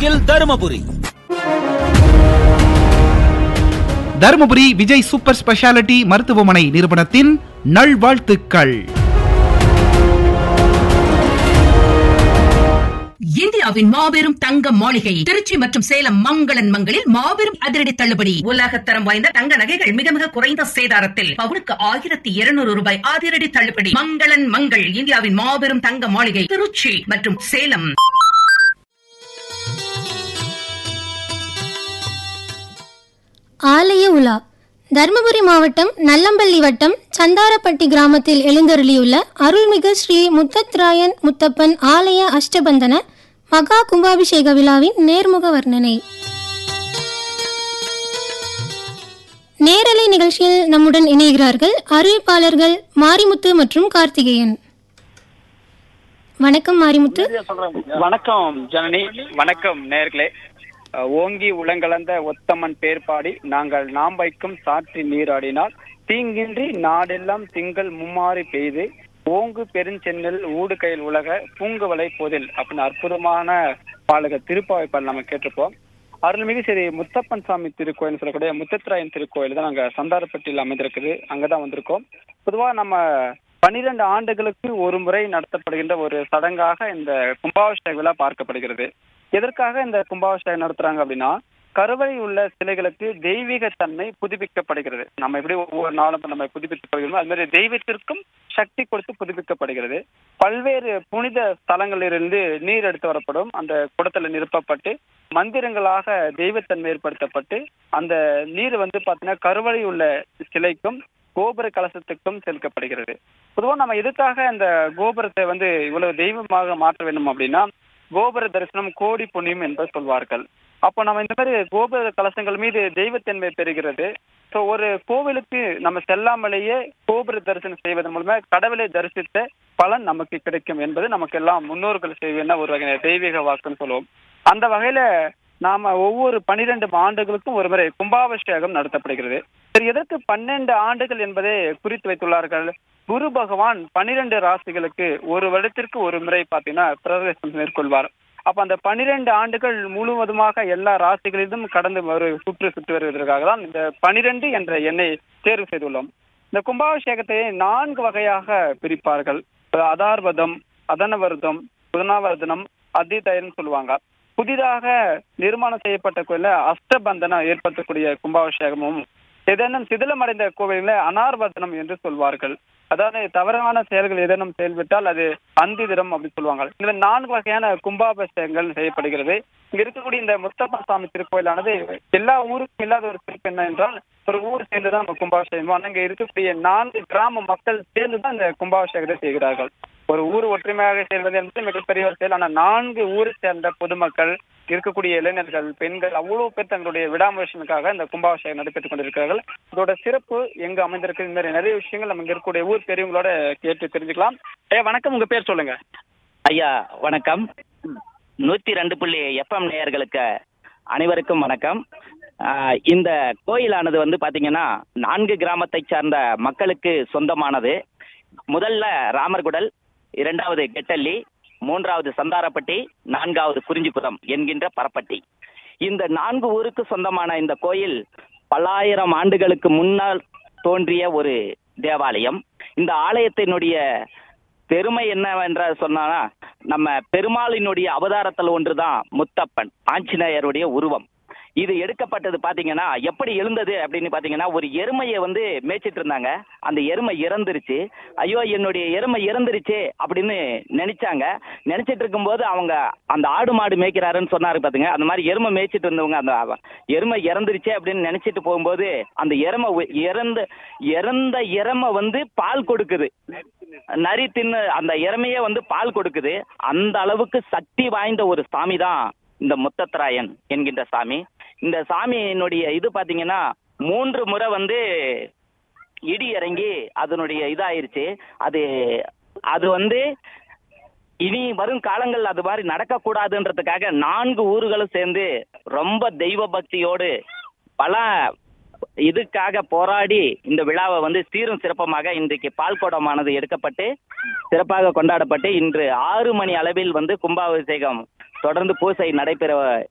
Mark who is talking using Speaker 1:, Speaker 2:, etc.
Speaker 1: cycle Dharmapuri
Speaker 2: Dharmapuri Vijay super speciality மருத்துவமனை நிறுவனத்தின் நல்வாழ்த்துக்கள்
Speaker 3: இந்தியாவின் மாபெரும் தங்க மாளிகை திருச்சி மற்றும் சேலம் மங்களன் மங்களில் மாபெரும் அதிரடி தள்ளுபடி உலகத்தரம் வாய்ந்த தங்க நகைகள் மிக மிக குறைந்த சேதாரத்தில் பவுனுக்கு ஆயிரத்தி இருநூறு ரூபாய் அதிரடி தள்ளுபடி மங்களன் மங்கள் இந்தியாவின் மாபெரும் தங்க மாளிகை திருச்சி மற்றும் சேலம்
Speaker 4: ஆலய உலா தருமபுரி மாவட்டம் நல்லம்பள்ளி வட்டம் சந்தாரப்பட்டி கிராமத்தில் எழுந்தருளியுள்ள அருள்மிகு ஸ்ரீ முத்தத்ராயன் முத்தப்பன் ஆலய அஷ்டபந்தன மகா கும்பாபிஷேக விழாவின் நேர்முக வர்ணனை நேரலை நிகழ்ச்சியில் நம்முடன் இணைகிறார்கள் அறிவிப்பாளர்கள் மாரிமுத்து மற்றும் கார்த்திகேயன் வணக்கம் மாரிமுத்து
Speaker 5: வணக்கம் ஜனனி வணக்கம் நேர்களே அஹ், ஓங்கி உலங்கலந்த ஒத்தம்மன் பேர்பாடி நாங்கள் நாம் வைக்கும் சாற்றி நீராடினால் தீங்கின்றி நாடெல்லாம் திங்கள் மும்மாறி பெய்து ஓங்கு பெருஞ்சென்னல் ஊடு கையில் உலக பூங்குவலை போதில் அப்படின்னு அற்புதமான பாலக திருப்பாவை பாடல் நம்ம கேட்டிருப்போம் அருள்மிகு ஸ்ரீ முத்தப்பன் சாமி திருக்கோயில் சொல்லக்கூடிய முத்தத்ராயன் திருக்கோயில் தான் நாங்கள் சந்தாரப்பட்டியில் அமைந்திருக்குது அங்கே தான் வந்திருக்கோம் பொதுவாக நம்ம பன்னிரண்டு ஆண்டுகளுக்கு ஒரு முறை நடத்தப்படுகின்ற ஒரு சடங்காக இந்த கும்பாபிஷேக விழா பார்க்கப்படுகிறது எதற்காக இந்த கும்பாபிஷேகம் நடத்துறாங்க அப்படின்னா கருவறை உள்ள சிலைகளுக்கு தெய்வீக தன்மை புதுப்பிக்கப்படுகிறது நம்ம எப்படி ஒவ்வொரு நாளும் நம்ம புதுப்பிக்கப்படுகிறோமோ அது மாதிரி தெய்வத்திற்கும் சக்தி கொடுத்து புதுப்பிக்கப்படுகிறது பல்வேறு புனித ஸ்தலங்களிலிருந்து நீர் எடுத்து வரப்படும் அந்த குடத்துல நிரப்பப்பட்டு மந்திரங்களாக தெய்வத்தன்மை ஏற்படுத்தப்பட்டு அந்த நீர் வந்து பார்த்தீங்கன்னா கருவறை உள்ள சிலைக்கும் கோபுர கலசத்துக்கும் செலுத்தப்படுகிறது பொதுவாக நம்ம எதுக்காக அந்த கோபுரத்தை வந்து இவ்வளவு தெய்வமாக மாற்ற வேண்டும் அப்படின்னா கோபுர தரிசனம் கோடி புண்ணியம் என்று சொல்வார்கள் அப்போ நம்ம இந்த மாதிரி கோபுர கலசங்கள் மீது தெய்வத்தன்மை பெறுகிறது ஸோ ஒரு கோவிலுக்கு நம்ம செல்லாமலேயே கோபுர தரிசனம் செய்வதன் மூலமா கடவுளை தரிசித்த பலன் நமக்கு கிடைக்கும் என்பது நமக்கு எல்லாம் முன்னோர்கள் செய்வேன்னா ஒரு வகை தெய்வீக வாக்குன்னு சொல்லுவோம் அந்த வகையில நாம ஒவ்வொரு பனிரெண்டு ஆண்டுகளுக்கும் ஒரு முறை கும்பாபிஷேகம் நடத்தப்படுகிறது சரி எதற்கு பன்னெண்டு ஆண்டுகள் என்பதை குறித்து வைத்துள்ளார்கள் குரு பகவான் பனிரெண்டு ராசிகளுக்கு ஒரு வருடத்திற்கு ஒரு முறை பார்த்தீங்கன்னா பிரவேசம் மேற்கொள்வார் அப்ப அந்த பனிரெண்டு ஆண்டுகள் முழுவதுமாக எல்லா ராசிகளிலும் கடந்து ஒரு சுற்று சுற்றி வருவதற்காக தான் இந்த பனிரெண்டு என்ற எண்ணை தேர்வு செய்துள்ளோம் இந்த கும்பாபிஷேகத்தை நான்கு வகையாக பிரிப்பார்கள் அதார்வதம் அதனவர்தம் புதனாவர்தனம் அதிதயர்னு சொல்லுவாங்க புதிதாக நிர்மாணம் செய்யப்பட்ட கோயில அஷ்டபந்தனம் ஏற்படுத்தக்கூடிய கும்பாபிஷேகமும் ஏதேனும் சிதிலமடைந்த கோவிலில் அனார்வதனம் என்று சொல்வார்கள் அதாவது தவறான செயல்கள் ஏதேனும் செயல்விட்டால் அது அந்திதிரம் அப்படின்னு சொல்லுவாங்க இதுல நான்கு வகையான கும்பாபிஷேகங்கள் செய்யப்படுகிறது இங்க இருக்கக்கூடிய இந்த முத்தப்பன் சாமி திருக்கோயிலானது எல்லா ஊருக்கும் இல்லாத ஒரு சிறப்பு என்ன என்றால் ஒரு ஊர் சேர்ந்து தான் நம்ம கும்பாபிஷேகம் ஆனா இங்க இருக்கக்கூடிய நான்கு கிராம மக்கள் சேர்ந்து தான் இந்த கும்பாபிஷேகத்தை செய்கிறார்கள் ஒரு ஊர் ஒற்றுமையாக சேர்வது என்பது மிகப்பெரிய ஒரு செயல் ஆனால் நான்கு ஊரை சேர்ந்த பொதுமக்கள் இருக்கக்கூடிய இளைஞர்கள் பெண்கள் அவ்வளவு பேர் தங்களுடைய விடாமுயற்சிக்காக இந்த கும்பாபிஷேகம் நடைபெற்றுக் கொண்டிருக்கிறார்கள் இதோட சிறப்பு எங்க அமைந்திருக்கு இந்த மாதிரி நிறைய விஷயங்கள் நம்ம இங்க இருக்கக்கூடிய ஊர் பெரியவங்களோட கேட்டு தெரிஞ்சுக்கலாம் ஏ வணக்கம் உங்க பேர் சொல்லுங்க
Speaker 6: ஐயா வணக்கம் நூத்தி ரெண்டு புள்ளி எஃப்எம் நேயர்களுக்கு அனைவருக்கும் வணக்கம் ஆஹ் இந்த கோயிலானது வந்து பாத்தீங்கன்னா நான்கு கிராமத்தை சார்ந்த மக்களுக்கு சொந்தமானது முதல்ல ராமர்குடல் இரண்டாவது கெட்டல்லி மூன்றாவது சந்தாரப்பட்டி நான்காவது குறிஞ்சிபுரம் என்கின்ற பரப்பட்டி இந்த நான்கு ஊருக்கு சொந்தமான இந்த கோயில் பல்லாயிரம் ஆண்டுகளுக்கு முன்னால் தோன்றிய ஒரு தேவாலயம் இந்த ஆலயத்தினுடைய பெருமை என்னவென்ற சொன்னா நம்ம பெருமாளினுடைய அவதாரத்தில் ஒன்றுதான் முத்தப்பன் ஆஞ்சநேயருடைய உருவம் இது எடுக்கப்பட்டது பாத்தீங்கன்னா எப்படி எழுந்தது அப்படின்னு பாத்தீங்கன்னா ஒரு எருமையை வந்து மேய்ச்சிட்டு இருந்தாங்க அந்த எருமை இறந்துருச்சு ஐயோ என்னுடைய எருமை இறந்துருச்சு அப்படின்னு நினைச்சாங்க நினைச்சிட்டு இருக்கும்போது அவங்க அந்த ஆடு மாடு மேய்க்கிறாருன்னு சொன்னாரு பாத்துங்க அந்த மாதிரி எருமை மேய்ச்சிட்டு இருந்தவங்க அந்த அவ- எருமை இறந்துருச்சு அப்படின்னு நினைச்சிட்டு போகும்போது அந்த எருமை உ- இறந்த இறந்த எருமை வந்து பால் கொடுக்குது நரி தின்னு அந்த இறமையே வந்து பால் கொடுக்குது அந்த அளவுக்கு சக்தி வாய்ந்த ஒரு சாமி தான் இந்த முத்தத்ராயன் என்கின்ற சாமி இந்த சாமியினுடைய இது பாத்தீங்கன்னா மூன்று முறை வந்து இடி இறங்கி அதனுடைய இதாயிருச்சு அது அது வந்து இனி வரும் காலங்கள் அது மாதிரி நடக்கக்கூடாதுன்றதுக்காக நான்கு ஊர்களும் சேர்ந்து ரொம்ப தெய்வ பக்தியோடு பல இதுக்காக போராடி இந்த விழாவை வந்து சீரும் சிறப்பமாக இன்றைக்கு பால்குடமானது எடுக்கப்பட்டு சிறப்பாக கொண்டாடப்பட்டு இன்று ஆறு மணி அளவில் வந்து கும்பாபிஷேகம் தொடர்ந்து பூசை நடைபெற